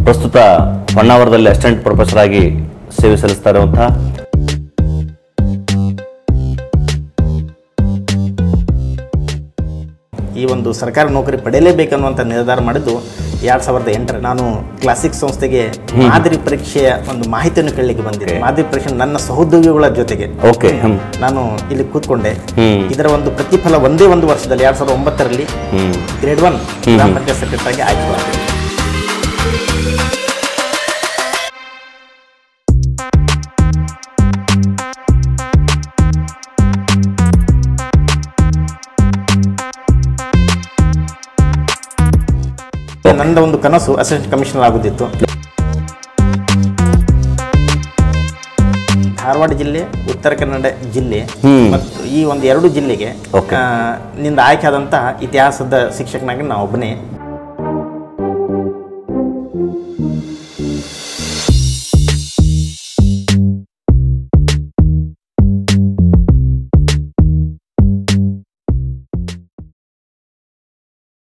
ಪ್ರಸ್ತುತ ಹೊನ್ನಾವರದಲ್ಲಿ assistant professor ಆಗಿ ಸೇವೆ ಸಲ್ಲಿಸ್ತಾ ಇರುವಂತಹ ಈ ಒಂದು ಸರ್ಕಾರಿ ನೌಕರಿ ಪಡೆಯಲೇಬೇಕನ್ನುವಂಥ ನಿರ್ಧಾರ ಮಾಡಿದ್ದು ಎರಡು ಸಾವಿರದ ಎಂಟರ ನಾನು ಕ್ಲಾಸಿಕ್ ಸಂಸ್ಥೆಗೆ ಮಾದರಿ ಪರೀಕ್ಷೆಯ ಒಂದು ಮಾಹಿತಿಯನ್ನು ಕೇಳಲಿಕ್ಕೆ ಬಂದಿದ್ದೆ ಮಾದರಿ ಪರೀಕ್ಷೆ ನನ್ನ ಸಹೋದ್ಯೋಗಿಗಳ ಜೊತೆಗೆ ಓಕೆ ಹ್ಮ್ ನಾನು ಇಲ್ಲಿ ಕೂತ್ಕೊಂಡೆ ಹ್ಮ್. ಇದರ ಒಂದು ಪ್ರತಿಫಲ ಒಂದೇ ಒಂದು ವರ್ಷದಲ್ಲಿ ಎರಡು ಸಾವಿರದ ಒಂಬತ್ತರಲ್ಲಿ ಹ್ಮ್ ಗ್ರೇಡ್ ಒನ್ ಗ್ರಾಮ ಪಂಚಾಯತ್ ಸೆಕ್ರೆಟರಿ ಆಗಿ ಆಯ್ಕೆಯಾಗಿದೆ ನನ್ನ ಒಂದು ಕನಸು ಅಸಿಸ್ಟೆಂಟ್ ಕಮಿಷನರ್ ಆಗುತ್ತಿತ್ತು ಧಾರವಾಡ ಜಿಲ್ಲೆ ಉತ್ತರ ಕನ್ನಡ ಜಿಲ್ಲೆ ಹ್ಮ್. ಮತ್ತು ಈ ಒಂದು ಎರಡು ಜಿಲ್ಲೆಗೆ Okay. ಆ, ನಿಂದ ಆಯ್ಕೆ ಆದಂತಹ ಇತಿಹಾಸದ ಶಿಕ್ಷಕನಾಗಿ ನಾನು ಒಬ್ಬನೇ